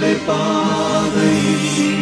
ഞങ്ങളുടെ പാതയിൽ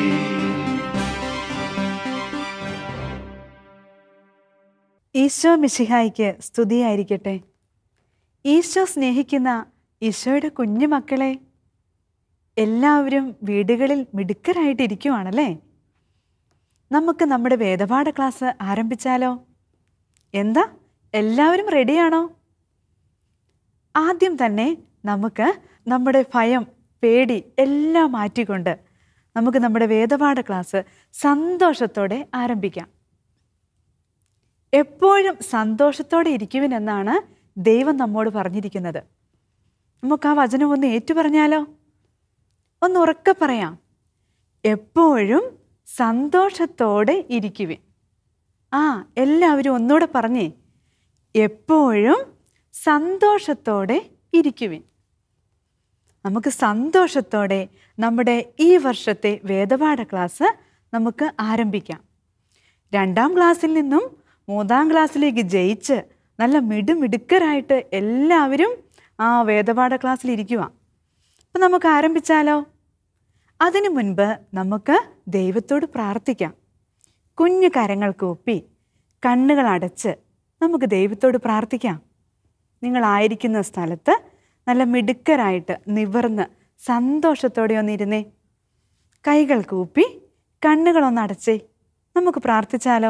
ഈശോ മിശിഹായിക്ക് സ്തുതിയായിരിക്കട്ടെ ഈശോ സ്നേഹിക്കുന്ന ഈശോയുടെ കുഞ്ഞു മക്കളെ എല്ലാവരും വീടുകളിൽ മിടുക്കരായിട്ടിരിക്കുവാണല്ലേ നമുക്ക് നമ്മുടെ വേദപാഠ ക്ലാസ് ആരംഭിച്ചാലോ എന്താ എല്ലാവരും റെഡിയാണോ ആദ്യം തന്നെ നമുക്ക് നമ്മുടെ ഭയം പേടി എല്ലാം മാറ്റിക്കൊണ്ട് നമുക്ക് നമ്മുടെ വേദപാഠ ക്ലാസ് സന്തോഷത്തോടെ ആരംഭിക്കാം എപ്പോഴും സന്തോഷത്തോടെ ഇരിക്കുവിനെന്നാണ് ദൈവം നമ്മോട് പറഞ്ഞിരിക്കുന്നത് നമുക്ക് ആ വചനം ഒന്ന് ഏറ്റുപറഞ്ഞാലോ ഒന്ന് ഉറക്കെ പറയാം എപ്പോഴും സന്തോഷത്തോടെ ഇരിക്കുവിൻ ആ എല്ലാവരും ഒന്നുകൂടെ പറഞ്ഞേ എപ്പോഴും സന്തോഷത്തോടെ ഇരിക്കുവിൻ നമുക്ക് സന്തോഷത്തോടെ നമ്മുടെ ഈ വർഷത്തെ വേദപാഠ ക്ലാസ് നമുക്ക് ആരംഭിക്കാം രണ്ടാം ക്ലാസ്സിൽ നിന്നും മൂന്നാം ക്ലാസ്സിലേക്ക് ജയിച്ച് നല്ല മിടുമിടുക്കരായിട്ട് എല്ലാവരും ആ വേദപാഠ ക്ലാസ്സിൽ ഇരിക്കുക അപ്പം നമുക്ക് ആരംഭിച്ചാലോ അതിനു മുൻപ് നമുക്ക് ദൈവത്തോട് പ്രാർത്ഥിക്കാം കുഞ്ഞു കരങ്ങൾ കൂപ്പി കണ്ണുകൾ അടച്ച് നമുക്ക് ദൈവത്തോട് പ്രാർത്ഥിക്കാം നിങ്ങളായിരിക്കുന്ന സ്ഥലത്ത് നല്ല മിടുക്കരായിട്ട് നിവർന്ന് സന്തോഷത്തോടെ ഒന്നിരുന്നേ കൈകൾ കൂപ്പി കണ്ണുകളൊന്ന് അടച്ചേ നമുക്ക് പ്രാർത്ഥിച്ചാലോ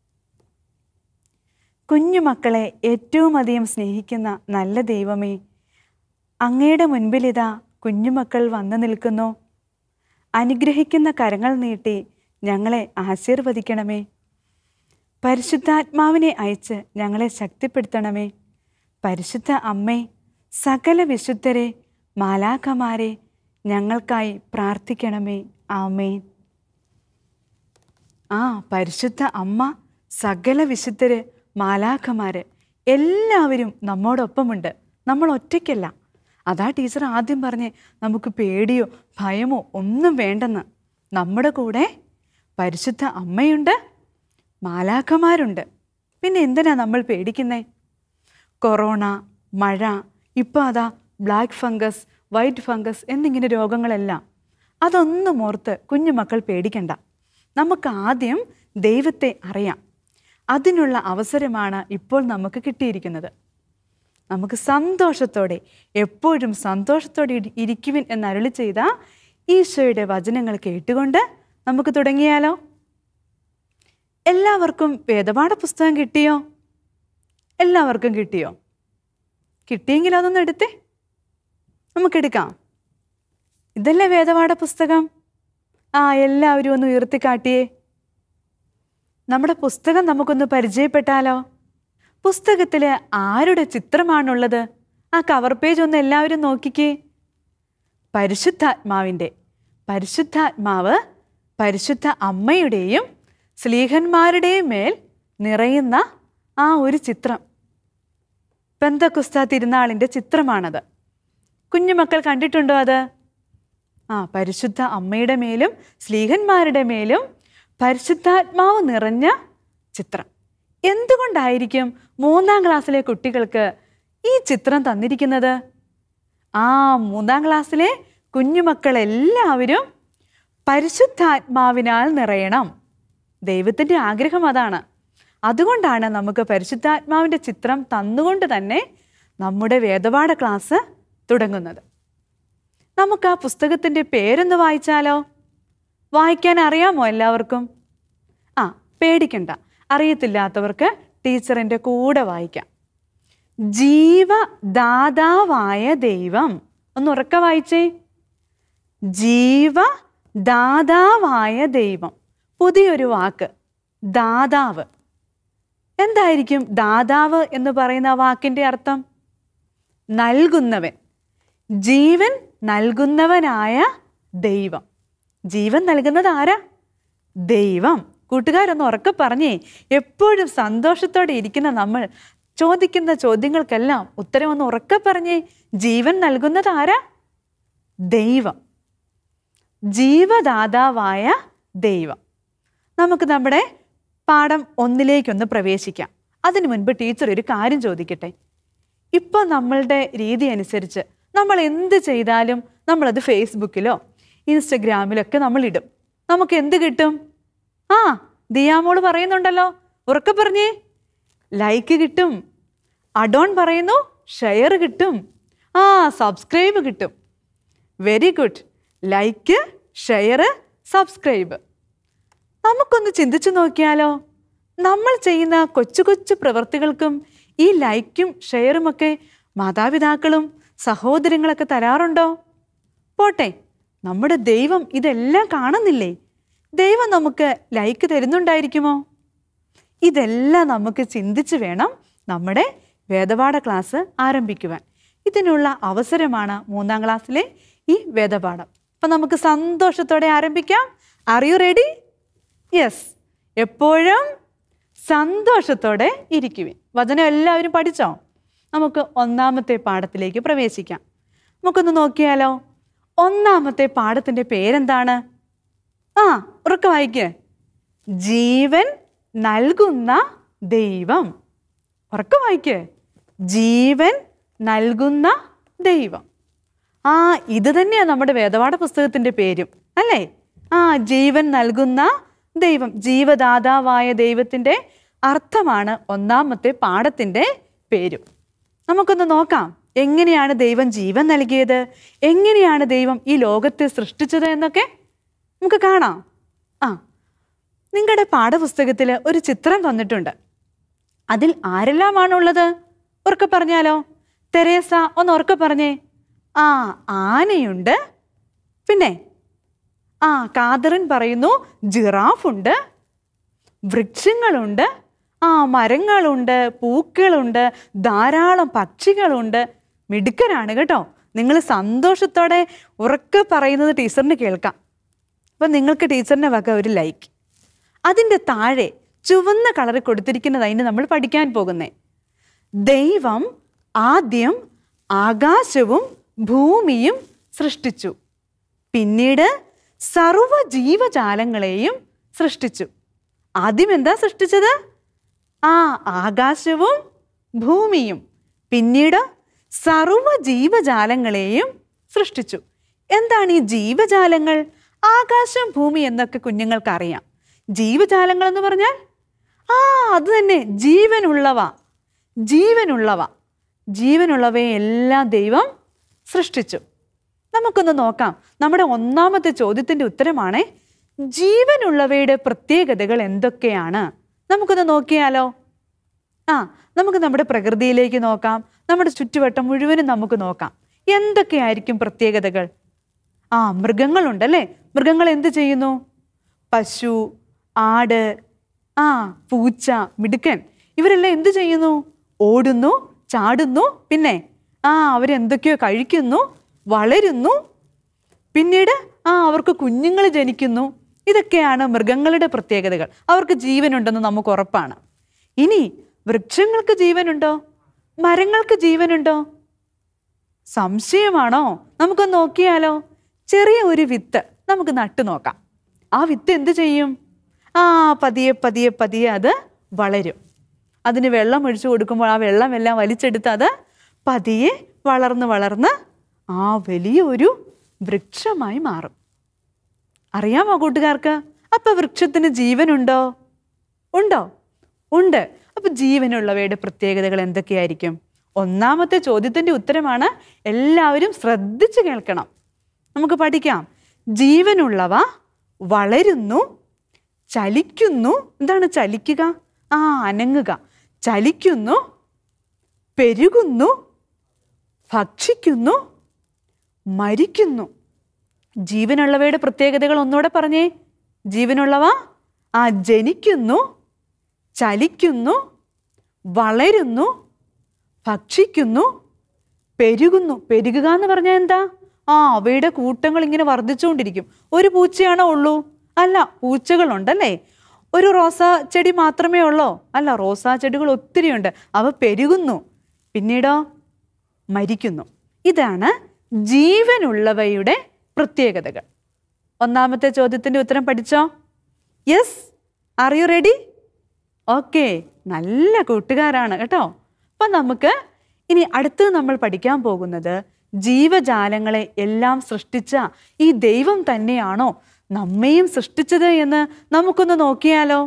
കുഞ്ഞുമക്കളെ ഏറ്റവും അധികം സ്നേഹിക്കുന്ന നല്ല ദൈവമേ അങ്ങയുടെ മുൻപിലിതാ കുഞ്ഞുമക്കൾ വന്നു നിൽക്കുന്നു അനുഗ്രഹിക്കുന്ന കരങ്ങൾ നീട്ടി ഞങ്ങളെ ആശീർവദിക്കണമേ പരിശുദ്ധാത്മാവിനെ അയച്ച് ഞങ്ങളെ ശക്തിപ്പെടുത്തണമേ പരിശുദ്ധ അമ്മേ സകല വിശുദ്ധരെ മാലാഖമാരെ ഞങ്ങൾക്കായി പ്രാർത്ഥിക്കണമേ ആമേൻ ആ പരിശുദ്ധ അമ്മ സകല വിശുദ്ധര് മാലാഖമാര് എല്ലാവരും നമ്മോടൊപ്പമുണ്ട് നമ്മൾ ഒറ്റയ്ക്കല്ല അതാ ടീച്ചർ ആദ്യം പറഞ്ഞേ നമുക്ക് പേടിയോ ഭയമോ ഒന്നും വേണ്ടെന്ന് നമ്മുടെ കൂടെ പരിശുദ്ധ അമ്മയുണ്ട് മാലാഖമാരുണ്ട് പിന്നെ എന്തിനാ നമ്മൾ പേടിക്കുന്നേ കൊറോണ മഴ ഇപ്പോൾ അതാ ബ്ലാക്ക് ഫംഗസ് വൈറ്റ് ഫംഗസ് എന്നിങ്ങനെ രോഗങ്ങളെല്ലാം അതൊന്നും ഓർത്ത് കുഞ്ഞുമക്കൾ പേടിക്കണ്ട നമുക്ക് ആദ്യം ദൈവത്തെ അറിയാം അതിനുള്ള അവസരമാണ് ഇപ്പോൾ നമുക്ക് കിട്ടിയിരിക്കുന്നത് നമുക്ക് സന്തോഷത്തോടെ എപ്പോഴും സന്തോഷത്തോടെ ഇരി- ഇരിക്കുവിൻ എന്ന് അരുളി ചെയ്ത ഈശോയുടെ വചനങ്ങൾ കേട്ടുകൊണ്ട് നമുക്ക് തുടങ്ങിയാലോ എല്ലാവർക്കും വേദപാഠ പുസ്തകം കിട്ടിയോ എല്ലാവർക്കും കിട്ടിയോ കിട്ടിയെങ്കിൽ അതൊന്ന് എടുത്തേ നമുക്കെടുക്കാം ഇതല്ലേ വേദപാഠ പുസ്തകം ആ എല്ലാവരും ഒന്ന് ഉയർത്തിക്കാട്ടിയേ നമ്മുടെ പുസ്തകം നമുക്കൊന്ന് പരിചയപ്പെട്ടാലോ പുസ്തകത്തിൽ ആരുടെ ചിത്രമാണുള്ളത് ആ കവർ പേജ് ഒന്ന് എല്ലാവരും നോക്കിക്കേ പരിശുദ്ധാത്മാവിൻ്റെ പരിശുദ്ധാത്മാവ് പരിശുദ്ധ അമ്മയുടെയും സ്ലീഹന്മാരുടെയും മേൽ നിറയുന്ന ആ ഒരു ചിത്രം പെന്തക്കുസ്ത തിരുനാളിൻ്റെ ചിത്രമാണത് കുഞ്ഞുമക്കൾ കണ്ടിട്ടുണ്ടോ അത് ആ പരിശുദ്ധ അമ്മയുടെ മേലും സ്ലീഹന്മാരുടെ മേലും പരിശുദ്ധാത്മാവ് നിറഞ്ഞ ചിത്രം എന്തുകൊണ്ടായിരിക്കും മൂന്നാം ക്ലാസ്സിലെ കുട്ടികൾക്ക് ഈ ചിത്രം തന്നിരിക്കുന്നത് ആ മൂന്നാം ക്ലാസ്സിലെ കുഞ്ഞുമക്കൾ എല്ലാവരും പരിശുദ്ധാത്മാവിനാൽ നിറയണം ദൈവത്തിൻ്റെ ആഗ്രഹം അതാണ് അതുകൊണ്ടാണ് നമുക്ക് പരിശുദ്ധാത്മാവിൻ്റെ ചിത്രം തന്നുകൊണ്ട് തന്നെ നമ്മുടെ വേദപാഠ ക്ലാസ് തുടങ്ങുന്നത് നമുക്ക് ആ പുസ്തകത്തിൻ്റെ പേരൊന്ന് വായിച്ചാലോ വായിക്കാൻ അറിയാമോ എല്ലാവർക്കും ആ പേടിക്കണ്ട അറിയത്തില്ലാത്തവർക്ക് ടീച്ചറിൻ്റെ കൂടെ വായിക്കാം ജീവദാതാവായ ദൈവം ഒന്ന് ഉറക്കെ വായിച്ചേ ജീവദാതാവായ ദൈവം പുതിയൊരു വാക്ക് ദാതാവ് എന്തായിരിക്കും ദാതാവ് എന്ന് പറയുന്ന ആ വാക്കിൻ്റെ അർത്ഥം നൽകുന്നവൻ ജീവൻ നൽകുന്നവനായ ദൈവം ജീവൻ നൽകുന്നത് ആരാ ദൈവം കൂട്ടുകാരൊന്ന് ഉറക്കെ പറഞ്ഞേ എപ്പോഴും സന്തോഷത്തോടെ ഇരിക്കുന്ന നമ്മൾ ചോദിക്കുന്ന ചോദ്യങ്ങൾക്കെല്ലാം ഉത്തരം ഒന്ന് ഉറക്കെ പറഞ്ഞേ ജീവൻ നൽകുന്നത് ആരാ ദൈവം ജീവദാതാവായ ദൈവം നമുക്ക് നമ്മുടെ പാഠം ഒന്നിലേക്കൊന്ന് പ്രവേശിക്കാം അതിനു മുൻപ് ടീച്ചർ ഒരു കാര്യം ചോദിക്കട്ടെ ഇപ്പോൾ നമ്മളുടെ രീതി അനുസരിച്ച് നമ്മൾ എന്ത് ചെയ്താലും നമ്മളത് ഫേസ്ബുക്കിലോ ഇൻസ്റ്റഗ്രാമിലൊക്കെ നമ്മൾ ഇടും നമുക്ക് എന്ത് കിട്ടും ആ ദിയാമോള് പറയുന്നുണ്ടല്ലോ ഉറക്കെ പറഞ്ഞേ ലൈക്ക് കിട്ടും അഡോൺ പറയുന്നു ഷെയർ കിട്ടും ആ സബ്സ്ക്രൈബ് കിട്ടും very good like share subscribe നമുക്കൊന്ന് ചിന്തിച്ചു നോക്കിയാലോ നമ്മൾ ചെയ്യുന്ന കൊച്ചു കൊച്ചു പ്രവൃത്തികൾക്കും ഈ ലൈക്കും ഷെയറുമൊക്കെ മാതാപിതാക്കളും സഹോദരങ്ങളൊക്കെ തരാറുണ്ടോ പോട്ടെ നമ്മുടെ ദൈവം ഇതെല്ലാം കാണുന്നില്ലേ ദൈവം നമുക്ക് ലൈക്ക് തരുന്നുണ്ടായിരിക്കുമോ ഇതെല്ലാം നമുക്ക് ചിന്തിച്ച് വേണം നമ്മുടെ വേദപാഠ ക്ലാസ് ആരംഭിക്കുവാൻ ഇതിനുള്ള അവസരമാണ് മൂന്നാം ക്ലാസ്സിലെ ഈ വേദപാഠം അപ്പം നമുക്ക് സന്തോഷത്തോടെ ആരംഭിക്കാം ആർ യു റെഡി യെസ് എപ്പോഴും സന്തോഷത്തോടെ ഇരിക്കുവിൻ വചനം എല്ലാവരും പഠിച്ചോ നമുക്ക് ഒന്നാമത്തെ പാഠത്തിലേക്ക് പ്രവേശിക്കാം നമുക്കൊന്ന് നോക്കിയാലോ ഒന്നാമത്തെ പാഠത്തിൻ്റെ പേരെന്താണ് ആ ഉറക്കെ വായിക്ക് ജീവൻ നൽകുന്ന ദൈവം ഉറക്കെ വായിക്ക് ജീവൻ നൽകുന്ന ദൈവം ആ ഇത് തന്നെയാണ് നമ്മുടെ വേദപാഠ പുസ്തകത്തിൻ്റെ പേരും അല്ലേ ആ ജീവൻ നൽകുന്ന ദൈവം ജീവദാതാവായ ദൈവത്തിൻ്റെ അർത്ഥമാണ് ഒന്നാമത്തെ പാഠത്തിൻ്റെ പേരും നമുക്കൊന്ന് നോക്കാം എങ്ങനെയാണ് ദൈവം ജീവൻ നൽകിയത് എങ്ങനെയാണ് ദൈവം ഈ ലോകത്തെ സൃഷ്ടിച്ചത് എന്നൊക്കെ നമുക്ക് കാണാം ആ നിങ്ങളുടെ പാഠപുസ്തകത്തിൽ ഒരു ചിത്രം തന്നിട്ടുണ്ട് അതിൽ ആരെല്ലാമാണുള്ളത് ഉറക്കെ പറഞ്ഞാലോ തെരേസ ഒന്ന് ഉറക്കെ പറഞ്ഞേ ആ ആനയുണ്ട് പിന്നെ ആ കാതറിൻ പറയുന്നു ജിറാഫ് ഉണ്ട് വൃക്ഷങ്ങളുണ്ട് ആ മരങ്ങളുണ്ട് പൂക്കളുണ്ട് ധാരാളം പക്ഷികളുണ്ട് മിടുക്കനാണ് കേട്ടോ നിങ്ങൾ സന്തോഷത്തോടെ ഉറക്കെ പറയുന്നത് ടീച്ചറിന് കേൾക്കാം അപ്പം നിങ്ങൾക്ക് ടീച്ചറിൻ്റെ വക ഒരു ലൈക്ക് അതിൻ്റെ താഴെ ചുവന്ന കളർ കൊടുത്തിരിക്കുന്നത് അതിന് നമ്മൾ പഠിക്കാൻ പോകുന്നേ ദൈവം ആദ്യം ആകാശവും ഭൂമിയും സൃഷ്ടിച്ചു പിന്നീട് സർവ ജീവജാലങ്ങളെയും സൃഷ്ടിച്ചു ആദ്യം എന്താ സൃഷ്ടിച്ചത് ആ ആകാശവും ഭൂമിയും പിന്നീട് സർവ ജീവജാലങ്ങളെയും സൃഷ്ടിച്ചു എന്താണ് ഈ ജീവജാലങ്ങൾ ആകാശം ഭൂമി എന്നൊക്കെ കുഞ്ഞുങ്ങൾക്ക് അറിയാം ജീവജാലങ്ങൾ എന്ന് പറഞ്ഞാൽ ആ അത് തന്നെ ജീവനുള്ളവ ജീവനുള്ളവ ജീവനുള്ളവയെ എല്ലാം ദൈവം സൃഷ്ടിച്ചു നമുക്കൊന്ന് നോക്കാം നമ്മുടെ ഒന്നാമത്തെ ചോദ്യത്തിൻ്റെ ഉത്തരമാണ് ജീവനുള്ളവയുടെ പ്രത്യേകതകൾ എന്തൊക്കെയാണ് നമുക്കൊന്ന് നോക്കിയാലോ ആ നമുക്ക് നമ്മുടെ പ്രകൃതിയിലേക്ക് നോക്കാം നമ്മുടെ ചുറ്റുവട്ടം മുഴുവനും നമുക്ക് നോക്കാം എന്തൊക്കെയായിരിക്കും പ്രത്യേകതകൾ ആ മൃഗങ്ങളുണ്ടല്ലേ മൃഗങ്ങൾ എന്ത് ചെയ്യുന്നു പശു ആട് ആ പൂച്ച മിടുക്കൻ ഇവരെല്ലാം എന്ത് ചെയ്യുന്നു ഓടുന്നു ചാടുന്നു പിന്നെ ആ അവരെന്തൊക്കെയോ കഴിക്കുന്നു വളരുന്നു പിന്നീട് ആ അവർക്ക് കുഞ്ഞുങ്ങൾ ജനിക്കുന്നു ഇതൊക്കെയാണ് മൃഗങ്ങളുടെ പ്രത്യേകതകൾ അവർക്ക് ജീവനുണ്ടെന്ന് നമുക്ക് ഉറപ്പാണ് ഇനി വൃക്ഷങ്ങൾക്ക് ജീവനുണ്ടോ മരങ്ങൾക്ക് ജീവനുണ്ടോ സംശയമാണോ നമുക്കൊന്ന് നോക്കിയാലോ ചെറിയ ഒരു വിത്ത് നമുക്ക് നട്ടു നോക്കാം ആ വിത്ത് എന്ത് ചെയ്യും ആ പതിയെ പതിയെ പതിയെ അത് വളരും അതിന് വെള്ളം ഒഴിച്ചു കൊടുക്കുമ്പോൾ ആ വെള്ളമെല്ലാം വലിച്ചെടുത്ത് അത് പതിയെ വളർന്ന് വളർന്ന് ആ വലിയ ഒരു വൃക്ഷമായി മാറും അറിയാമോ കൂട്ടുകാർക്ക് അപ്പൊ വൃക്ഷത്തിന് ജീവനുണ്ടോ ഉണ്ടോ ഉണ്ട് അപ്പൊ ജീവനുള്ളവയുടെ പ്രത്യേകതകൾ എന്തൊക്കെയായിരിക്കും ഒന്നാമത്തെ ചോദ്യത്തിന്റെ ഉത്തരമാണ് എല്ലാവരും ശ്രദ്ധിച്ചു കേൾക്കണം നമുക്ക് പഠിക്കാം ജീവനുള്ളവ വളരുന്നു ചലിക്കുന്നു എന്താണ് ചലിക്കുക ആ അനങ്ങുക ചലിക്കുന്നു പെരുകുന്നു ഭക്ഷിക്കുന്നു മരിക്കുന്നു ജീവനുള്ളവയുടെ പ്രത്യേകതകൾ ഒന്നുകൂടെ പറഞ്ഞേ ജീവനുള്ളവ ആ ജനിക്കുന്നു ചലിക്കുന്നു വളരുന്നു ഭക്ഷിക്കുന്നു പെരുകുന്നു പെരുകുക എന്ന് പറഞ്ഞാൽ എന്താ ആ അവയുടെ കൂട്ടങ്ങൾ ഇങ്ങനെ വർദ്ധിച്ചുകൊണ്ടിരിക്കും ഒരു പൂച്ചയാണോ ഉള്ളൂ അല്ല പൂച്ചകളുണ്ടല്ലേ ഒരു റോസാ ചെടി മാത്രമേ ഉള്ളോ അല്ല റോസാ ചെടികൾ ഒത്തിരിയുണ്ട് അവ പെരുകുന്നു പിന്നീടോ മരിക്കുന്നു ഇതാണ് ജീവനുള്ളവയുടെ പ്രത്യേകതകൾ ഒന്നാമത്തെ ചോദ്യത്തിൻ്റെ ഉത്തരം പഠിച്ചോ yes are you ready okay നല്ല കൂട്ടുകാരാണ് കേട്ടോ അപ്പം നമുക്ക് ഇനി അടുത്തത് നമ്മൾ പഠിക്കാൻ പോകുന്നത് ജീവജാലങ്ങളെ എല്ലാം സൃഷ്ടിച്ച ഈ ദൈവം തന്നെയാണോ നമ്മയും സൃഷ്ടിച്ചത് എന്ന് നമുക്കൊന്ന് നോക്കിയാലോ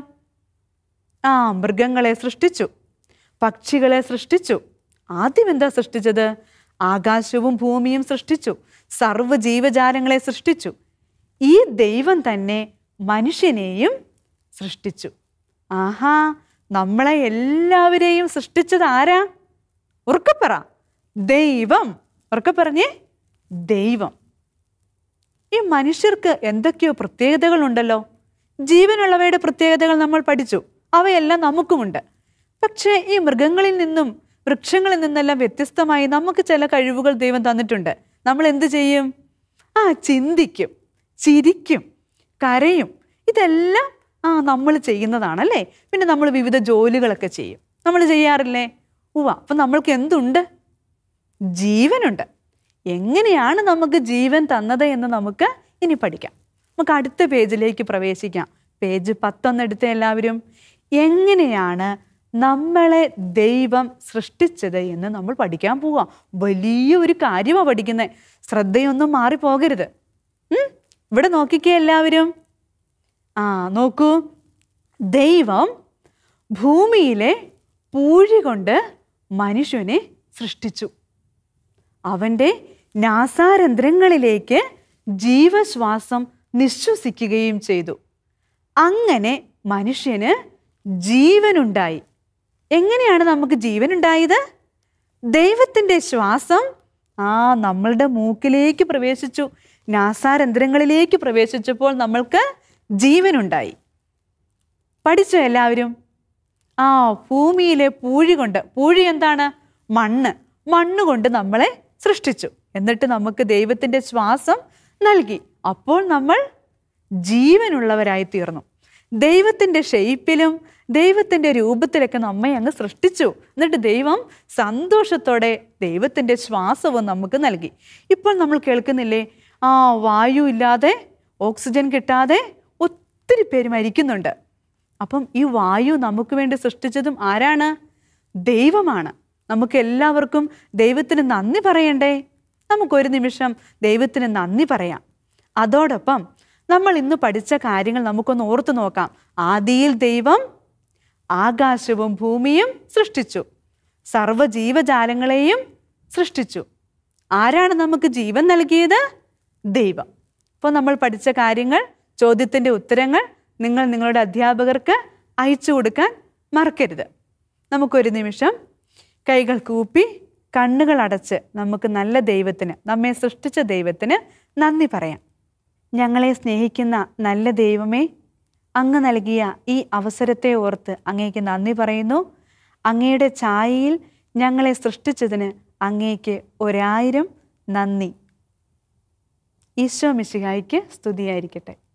ആ മൃഗങ്ങളെ സൃഷ്ടിച്ചു പക്ഷികളെ സൃഷ്ടിച്ചു ആദ്യം എന്താ സൃഷ്ടിച്ചത് ആകാശവും ഭൂമിയും സൃഷ്ടിച്ചു സർവ്വ ജീവജാലങ്ങളെ സൃഷ്ടിച്ചു ഈ ദൈവം തന്നെ മനുഷ്യനെയും സൃഷ്ടിച്ചു ആഹാ നമ്മളെ എല്ലാവരെയും സൃഷ്ടിച്ചത് ആരാ ഉറക്കപ്പറ ദൈവം ഉറക്കെ പറഞ്ഞേ ദൈവം ഈ മനുഷ്യർക്ക് എന്തൊക്കെയോ പ്രത്യേകതകളുണ്ടല്ലോ ജീവനുള്ളവയുടെ പ്രത്യേകതകൾ നമ്മൾ പഠിച്ചു അവയെല്ലാം നമുക്കുമുണ്ട് പക്ഷേ ഈ മൃഗങ്ങളിൽ നിന്നും വൃക്ഷങ്ങളിൽ നിന്നെല്ലാം വ്യത്യസ്തമായി നമുക്ക് ചില കഴിവുകൾ ദൈവം തന്നിട്ടുണ്ട് നമ്മൾ എന്ത് ചെയ്യും ആ ചിന്തിക്കും ചിരിക്കും കരയും ഇതെല്ലാം ആ നമ്മൾ ചെയ്യുന്നതാണല്ലേ പിന്നെ നമ്മൾ വിവിധ ജോലികളൊക്കെ ചെയ്യും നമ്മൾ ചെയ്യാറില്ലേ ഉവ്വ അപ്പം നമ്മൾക്ക് എന്തുണ്ട് ജീവനുണ്ട് എങ്ങനെയാണ് നമുക്ക് ജീവൻ തന്നത് എന്ന് നമുക്ക് ഇനി പഠിക്കാം നമുക്ക് അടുത്ത പേജിലേക്ക് പ്രവേശിക്കാം പേജ് പത്തൊന്നെടുത്ത എല്ലാവരും എങ്ങനെയാണ് നമ്മളെ ദൈവം സൃഷ്ടിച്ചത് എന്ന് നമ്മൾ പഠിക്കാൻ പോവാം വലിയ ഒരു കാര്യമാണ് പഠിക്കുന്നത് ശ്രദ്ധയൊന്നും മാറിപ്പോകരുത് ഉം? ഇവിടെ നോക്കിക്കേ എല്ലാവരും ആ നോക്കൂ ദൈവം ഭൂമിയിലെ പൂഴി കൊണ്ട് മനുഷ്യനെ സൃഷ്ടിച്ചു അവൻ്റെ നാസാരന്ധ്രങ്ങളിലേക്ക് ജീവശ്വാസം നിശ്വസിക്കുകയും ചെയ്തു അങ്ങനെ മനുഷ്യന് ജീവനുണ്ടായി എങ്ങനെയാണ് നമുക്ക് ജീവനുണ്ടായത് ദൈവത്തിൻ്റെ ശ്വാസം ആ നമ്മളുടെ മൂക്കിലേക്ക് പ്രവേശിച്ചു നാസാരന്ധ്രങ്ങളിലേക്ക് പ്രവേശിച്ചപ്പോൾ നമ്മൾക്ക് ജീവനുണ്ടായി പഠിച്ചോ എല്ലാവരും ആ ഭൂമിയിലെ പൂഴി കൊണ്ട് പൂഴി എന്താണ് മണ്ണ് മണ്ണ് കൊണ്ട് നമ്മളെ സൃഷ്ടിച്ചു എന്നിട്ട് നമുക്ക് ദൈവത്തിൻ്റെ ശ്വാസം നൽകി അപ്പോൾ നമ്മൾ ജീവനുള്ളവരായി തീർന്നു ദൈവത്തിൻ്റെ ഷെയ്പ്പിലും ദൈവത്തിൻ്റെ രൂപത്തിലൊക്കെ നമ്മെ അങ്ങ് സൃഷ്ടിച്ചു എന്നിട്ട് ദൈവം സന്തോഷത്തോടെ ദൈവത്തിൻ്റെ ശ്വാസവും നമുക്ക് നൽകി ഇപ്പോൾ നമ്മൾ കേൾക്കുന്നില്ലേ ആ വായു ഇല്ലാതെ ഓക്സിജൻ കിട്ടാതെ ഒത്തിരി പേര് മരിക്കുന്നുണ്ട് അപ്പം ഈ വായു നമുക്ക് വേണ്ടി സൃഷ്ടിച്ചതും ആരാണ് ദൈവമാണ് നമുക്ക് എല്ലാവർക്കും ദൈവത്തിന് നന്ദി പറയണ്ടേ നമുക്കൊരു നിമിഷം ദൈവത്തിന് നന്ദി പറയാം അതോടൊപ്പം നമ്മൾ ഇന്ന് പഠിച്ച കാര്യങ്ങൾ നമുക്കൊന്ന് ഓർത്തു നോക്കാം ആദിയിൽ ദൈവം ആകാശവും ഭൂമിയും സൃഷ്ടിച്ചു സർവ്വ ജീവജാലങ്ങളെയും സൃഷ്ടിച്ചു ആരാണ് നമുക്ക് ജീവൻ നൽകിയത് ദൈവം അപ്പോൾ നമ്മൾ പഠിച്ച കാര്യങ്ങൾ ചോദ്യത്തിൻ്റെ ഉത്തരങ്ങൾ നിങ്ങൾ നിങ്ങളുടെ അധ്യാപകർക്ക് അയച്ചു കൊടുക്കാൻ മറക്കരുത് നമുക്കൊരു നിമിഷം കൈകൾ കൂപ്പി കണ്ണുകൾ അടച്ച് നമുക്ക് നല്ല ദൈവത്തിന് നമ്മെ സൃഷ്ടിച്ച ദൈവത്തിന് നന്ദി പറയാം ഞങ്ങളെ സ്നേഹിക്കുന്ന നല്ല ദൈവമേ അങ്ങ് നൽകിയ ഈ അവസരത്തെ ഓർത്ത് അങ്ങേക്ക് നന്ദി പറയുന്നു അങ്ങയുടെ ഛായയിൽ ഞങ്ങളെ സൃഷ്ടിച്ചതിന് അങ്ങേക്ക് ഒരായിരം നന്ദി ഈശോ മിശിഹായിക്ക് സ്തുതിയായിരിക്കട്ടെ